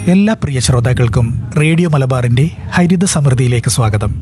എല്ലാ പ്രിയ ശ്രോതാക്കൾക്കും റേഡിയോ മലബാറിന്റെ ഹരിത സമൃദ്ധിയിലേക്ക് സ്വാഗതം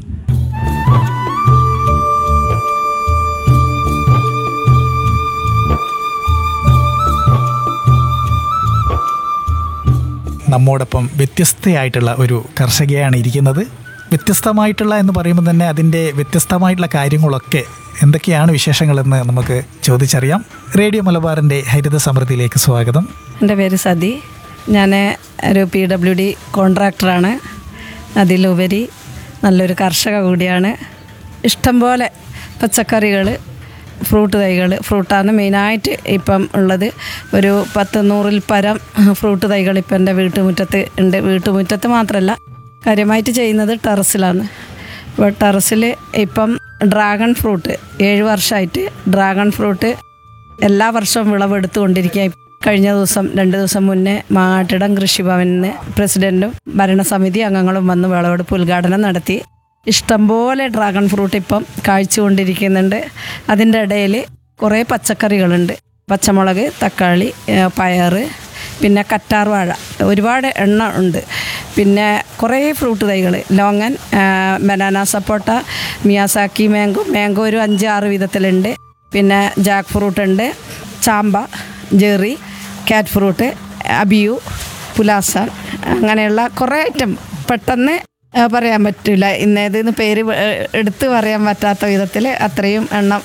നമ്മോടൊപ്പം വ്യത്യസ്തയായിട്ടുള്ള ഒരു കർഷകയാണ് ഇരിക്കുന്നത് വ്യത്യസ്തമായിട്ടുള്ള എന്ന് പറയുമ്പോൾ തന്നെ അതിൻ്റെ വ്യത്യസ്തമായിട്ടുള്ള കാര്യങ്ങളൊക്കെ എന്തൊക്കെയാണ് വിശേഷങ്ങളെന്ന് നമുക്ക് ചോദിച്ചറിയാം റേഡിയോ മലബാറിൻ്റെ ഹരിത സമൃദ്ധിയിലേക്ക് സ്വാഗതം എൻ്റെ പേര് സതി ഞാൻ ഒരു പി ഡബ്ല്യു ഡി കോൺട്രാക്ടറാണ് അതിലുപരി നല്ലൊരു കർഷക കൂടിയാണ് ഇഷ്ടംപോലെ പച്ചക്കറികൾ ഫ്രൂട്ട് തൈകൾ ഫ്രൂട്ടാണ് മെയിനായിട്ട് ഇപ്പം ഉള്ളത് ഒരു പത്ത് നൂറിൽ പരം ഫ്രൂട്ട് തൈകൾ ഇപ്പം എൻ്റെ വീട്ടുമുറ്റത്ത് ഉണ്ട് വീട്ടുമുറ്റത്ത് മാത്രമല്ല കാര്യമായിട്ട് ചെയ്യുന്നത് ടെറസിലാണ് അപ്പോൾ ടെറസിൽ ഇപ്പം ഡ്രാഗൺ ഫ്രൂട്ട് ഏഴ് വർഷമായിട്ട് ഡ്രാഗൺ ഫ്രൂട്ട് എല്ലാ വർഷവും വിളവെടുത്തുകൊണ്ടിരിക്കുക കഴിഞ്ഞ ദിവസം രണ്ട് ദിവസം മുന്നേ മാട്ടിടം കൃഷിഭവനിൽ നിന്ന് പ്രസിഡന്റും ഭരണസമിതി അംഗങ്ങളും വന്ന് വിളവെടുപ്പ് ഉദ്ഘാടനം നടത്തി ഇഷ്ടംപോലെ ഡ്രാഗൺ ഫ്രൂട്ട് ഇപ്പം കാഴ്ചകൊണ്ടിരിക്കുന്നുണ്ട് അതിൻ്റെ ഇടയിൽ കുറേ പച്ചക്കറികളുണ്ട് പച്ചമുളക് തക്കാളി ഏഹ് പയറ് പിന്നെ കറ്റാർ വാഴ ഒരുപാട് എണ്ണ ഉണ്ട് പിന്നെ കുറേ ഫ്രൂട്ട് തൈകൾ longan banana sapota Miyazaki mango mango ഒരു അഞ്ച് ആറ് വിധത്തിലുണ്ട് പിന്നെ ജാക്ക് ഫ്രൂട്ട് ഉണ്ട് ചാമ്പ ജെറി കാറ്റ് ഫ്രൂട്ട് അബിയു പുലാസാൻ അങ്ങനെയുള്ള കുറേ ഐറ്റം പെട്ടെന്ന് ആ, പറയാൻ പറ്റില്ല ഇന്നേതെന്ന് പേര് ഏ, എടുത്ത് പറയാൻ പറ്റാത്ത വിധത്തിൽ അത്രയും എണ്ണം